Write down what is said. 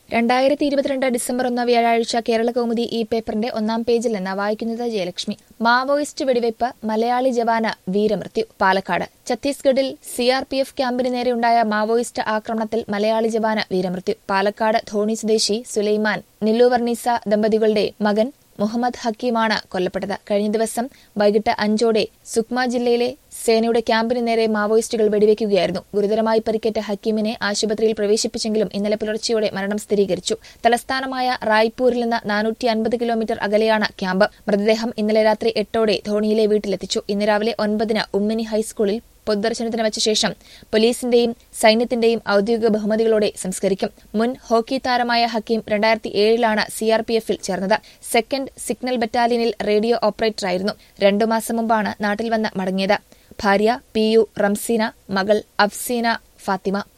രണ്ടായിരത്തി ഇരുപത്തിരണ്ട് ഡിസംബർ ഒന്ന് വ്യാഴാഴ്ച കേരള കൗമുദി ഈ പേപ്പറിന്റെ ഒന്നാം പേജിൽ നിന്ന് വായിക്കുന്നത് ജയലക്ഷ്മി മാവോയിസ്റ്റ് വെടിവയ്പ് മലയാളി ജവാന് വീരമൃത്യു പാലക്കാട് ഛത്തീസ്ഗഡിൽ സിആർപിഎഫ് ക്യാമ്പിന് നേരെയുണ്ടായ മാവോയിസ്റ്റ് ആക്രമണത്തിൽ മലയാളി ജവാന് വീരമൃത്യു പാലക്കാട് ധോണി സ്വദേശി സുലൈമാൻ നില്ലുവർണീസ ദമ്പതികളുടെ മകൻ മുഹമ്മദ് ഹക്കീമാണ് കൊല്ലപ്പെട്ടത് കഴിഞ്ഞ ദിവസം വൈകിട്ട് അഞ്ചോടെ സുക്മ ജില്ലയിലെ സേനയുടെ ക്യാമ്പിന് നേരെ മാവോയിസ്റ്റുകൾ വെടിവെക്കുകയായിരുന്നു ഗുരുതരമായി പരിക്കേറ്റ ഹക്കീമിനെ ആശുപത്രിയിൽ പ്രവേശിപ്പിച്ചെങ്കിലും ഇന്നലെ പുലർച്ചെയോടെ മരണം സ്ഥിരീകരിച്ചു തലസ്ഥാനമായ റായ്പൂരിൽ നിന്ന് നാനൂറ്റി അൻപത് കിലോമീറ്റർ അകലെയാണ് ക്യാമ്പ് മൃതദേഹം ഇന്നലെ രാത്രി എട്ടോടെ ധോണിയിലെ വീട്ടിലെത്തിച്ചു ഇന്ന് രാവിലെ ഒൻപതിന് ഉമ്മിനി ഹൈസ്കൂളിൽ പൊതുദർശനത്തിന് വെച്ച ശേഷം പോലീസിന്റെയും സൈന്യത്തിന്റെയും ഔദ്യോഗിക ബഹുമതികളോടെ സംസ്കരിക്കും മുൻ ഹോക്കി താരമായ ഹക്കീം രണ്ടായിരത്തി ഏഴിലാണ് സിആർപിഎഫിൽ ചേർന്നത് സെക്കൻഡ് സിഗ്നൽ ബറ്റാലിയനിൽ റേഡിയോ ഓപ്പറേറ്ററായിരുന്നു രണ്ടു മാസം മുമ്പാണ് നാട്ടിൽ വന്ന് മടങ്ങിയത് ഭാര്യ പി യു റംസീന മകൾ അഫ്സീന ഫാത്തിമ